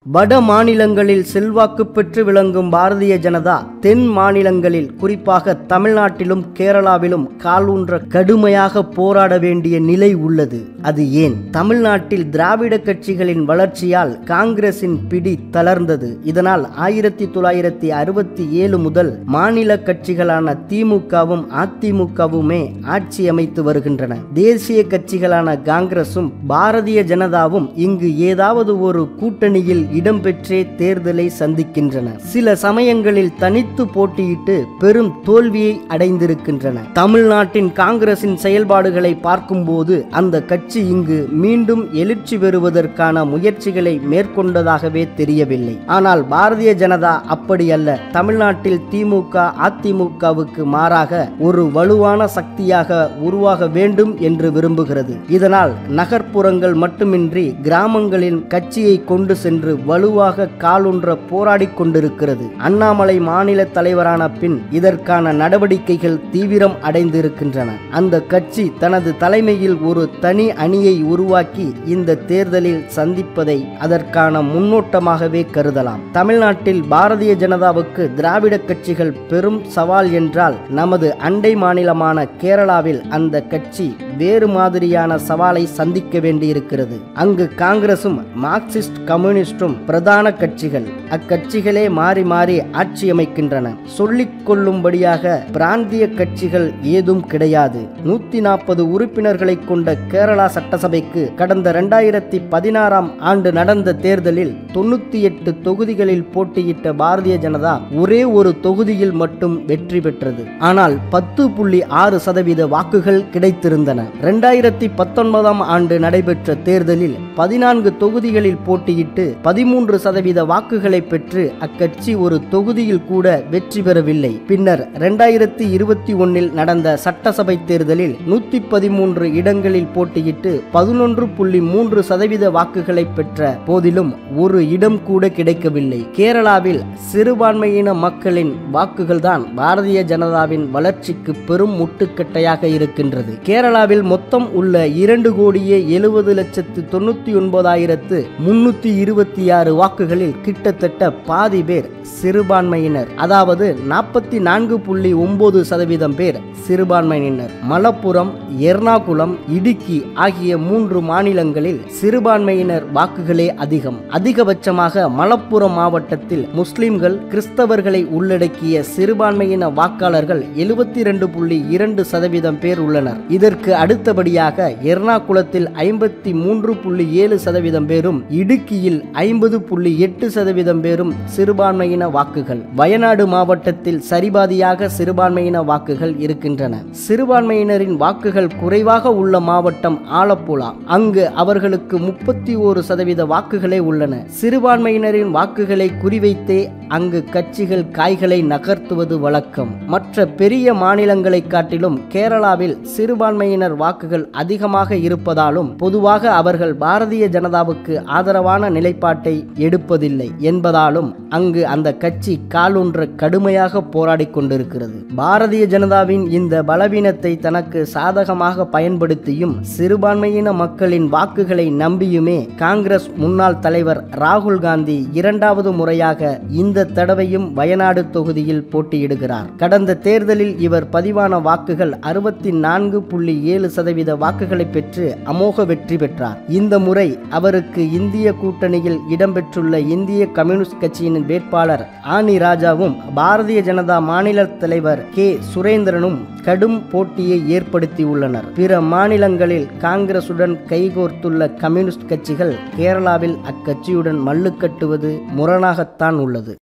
வட மாநிலங்களில் செல்வாக்கு பெற்று விளங்கும் பாரதிய ஜனதா தென் மாநிலங்களில் குறிப்பாக தமிழ்நாட்டிலும் கேரளாவிலும் காலூன்ற கடுமையாக போராட வேண்டிய நிலை உள்ளது அது ஏன் தமிழ்நாட்டில் திராவிட கட்சிகளின் வளர்ச்சியால் காங்கிரசின் பிடி தளர்ந்தது இதனால் ஆயிரத்தி தொள்ளாயிரத்தி அறுபத்தி ஏழு முதல் மாநில கட்சிகளான திமுகவும் அதிமுகவுமே ஆட்சி அமைத்து வருகின்றன தேசிய கட்சிகளான காங்கிரசும் பாரதிய ஜனதாவும் இங்கு ஏதாவது ஒரு கூட்டணியில் இடம்பெற்றே தேர்தலை சந்திக்கின்றன சில சமயங்களில் தனித்து போட்டியிட்டு பெரும் தோல்வியை அடைந்திருக்கின்றன தமிழ்நாட்டின் காங்கிரசின் செயல்பாடுகளை பார்க்கும்போது அந்த கட்சி இங்கு மீண்டும் எழுச்சி பெறுவதற்கான முயற்சிகளை மேற்கொண்டதாகவே தெரியவில்லை ஆனால் பாரதிய ஜனதா அப்படி அல்ல தமிழ்நாட்டில் திமுக அதிமுகவுக்கு மாறாக ஒரு வலுவான சக்தியாக உருவாக வேண்டும் என்று விரும்புகிறது இதனால் நகர்ப்புறங்கள் மட்டுமின்றி கிராமங்களில் கட்சியை கொண்டு சென்று வலுவாக காலூன்ற போராடிக் கொண்டிருக்கிறது அண்ணாமலை மாநில தலைவரான பின் இதற்கான நடவடிக்கைகள் தீவிரம் அடைந்திருக்கின்றன அந்த கட்சி தனது தலைமையில் ஒரு தனி அணியை உருவாக்கி இந்த தேர்தலில் சந்திப்பதை அதற்கான முன்னோட்டமாகவே கருதலாம் தமிழ்நாட்டில் பாரதிய ஜனதாவுக்கு திராவிட கட்சிகள் பெரும் சவால் என்றால் நமது அண்டை மாநிலமான கேரளாவில் அந்த கட்சி வேறு மாதிரியான சவாலை சந்திக்க வேண்டியிருக்கிறது அங்கு காங்கிரசும் மார்க்சிஸ்ட் கம்யூனிஸ்டும் பிரதான கட்சிகள் அக்கட்சிகளே மாறி மாறி ஆட்சி அமைக்கின்றன சொல்லிக் கொள்ளும்படியாக பிராந்திய கட்சிகள் ஏதும் கிடையாது நூத்தி நாற்பது உறுப்பினர்களை கொண்ட கேரளா சட்டசபைக்கு கடந்த இரண்டாயிரத்தி பதினாறாம் ஆண்டு நடந்த தேர்தலில் தொண்ணூத்தி எட்டு தொகுதிகளில் போட்டியிட்ட பாரதிய ஜனதா ஒரே ஒரு தொகுதியில் மட்டும் வெற்றி பெற்றது ஆனால் பத்து புள்ளி ஆறு சதவீத வாக்குகள் கிடைத்திருந்தன இரண்டாயிரத்தி பத்தொன்பதாம் ஆண்டு நடைபெற்ற தேர்தலில் பதினான்கு தொகுதிகளில் போட்டியிட்டு பதிமூன்று சதவீத வாக்குகளை பெற்று அக்கட்சி ஒரு தொகுதியில் கூட வெற்றி பெறவில்லை பின்னர் இரண்டாயிரத்தி இருபத்தி ஒன்னில் நடந்த சட்டசபை தேர்தலில் நூத்தி பதிமூன்று இடங்களில் போட்டியிட்டு பதினொன்று புள்ளி மூன்று சதவீத வாக்குகளை பெற்ற போதிலும் ஒரு இடம் கூட கிடைக்கவில்லை கேரளாவில் சிறுபான்மையின மக்களின் வாக்குகள் தான் பாரதிய ஜனதாவின் வளர்ச்சிக்கு பெரும் முட்டுக்கட்டையாக இருக்கின்றது கேரளாவில் மொத்தம் உள்ள இரண்டு கோடியே எழுபது லட்சத்து தொண்ணூத்தி ஒன்பதாயிரத்து முன்னூத்தி இருபத்தி ஆறு வாக்குகளில் கிட்டத்தட்ட பாதி பேர் சிறுபான்மையினர் அதாவது நாற்பத்தி நான்கு புள்ளி ஒன்பது சதவீதம் பேர் சிறுபான்மையினர் மலப்புரம் எர்ணாகுளம் இடுக்கி ஆகிய மூன்று மாநிலங்களில் சிறுபான்மையினர் வாக்குகளே அதிகம் அதிகபட்சமாக மலப்புரம் மாவட்டத்தில் முஸ்லிம்கள் கிறிஸ்தவர்களை உள்ளடக்கிய சிறுபான்மையின வாக்காளர்கள் எழுபத்தி இரண்டு புள்ளி இரண்டு சதவீதம் பேர் உள்ளனர் இதற்கு அடுத்தபடியாக எர்ணாகுளத்தில் ஐம்பத்தி மூன்று புள்ளி ஏழு சதவீதம் பேரும் இடுக்கியில் ஐம்பது புள்ளி எட்டு சதவீதம் பேரும் சிறுபான்மையின வாக்குகள் வயநாடு மாவட்டத்தில் சரிபாதியாக சிறுபான்மையின வாக்குகள் இருக்கின்றன சிறுபான்மையினரின் வாக்குகள் குறைவாக உள்ள மாவட்டம் ஆலப்புழா அங்கு அவர்களுக்கு முப்பத்தி ஓரு சதவீத வாக்குகளே உள்ளன சிறுபான்மையினரின் வாக்குகளை குறிவைத்தே அங்கு கட்சிகள் காய்களை நகர்த்துவது வழக்கம் மற்ற பெரிய மாநிலங்களை காட்டிலும் கேரளாவில் சிறுபான்மையினர் வாக்குகள் அதிகமாக இருப்பதாலும் பொதுவாக அவர்கள் பாரதிய ஜனதாவுக்கு ஆதரவான நிலைப்பாட்டை எடுப்பதில்லை என்பதாலும் அங்கு அந்த கட்சி காலொன்ற கடுமையாக போராடிக் கொண்டிருக்கிறது பாரதிய ஜனதாவின் இந்த பலவீனத்தை தனக்கு சாதகமாக பயன்படுத்தியும் சிறுபான்மையின மக்களின் வாக்குகளை நம்பியுமே காங்கிரஸ் முன்னாள் தலைவர் ராகுல் காந்தி இரண்டாவது முறையாக இந்த தடவையும் வயநாடு தொகுதியில் போட்டியிடுகிறார் கடந்த தேர்தலில் இவர் பதிவான வாக்குகள் அறுபத்தி நான்கு புள்ளி ஏழு சதவீத வாக்குகளை பெற்று அமோக வெற்றி பெற்றார் இந்த முறை அவருக்கு இந்திய கூட்டணியில் இடம்பெற்றுள்ள இந்திய கம்யூனிஸ்ட் கட்சியின் வேட்பாளர் ஆனி ராஜாவும் பாரதிய ஜனதா மாநில தலைவர் கே சுரேந்திரனும் கடும் போட்டியை ஏற்படுத்தியுள்ளனர் பிற மாநிலங்களில் காங்கிரசுடன் கைகோர்த்துள்ள கம்யூனிஸ்ட் கட்சிகள் கேரளாவில் அக்கட்சியுடன் மல்லு கட்டுவது முரணாகத்தான் உள்ளது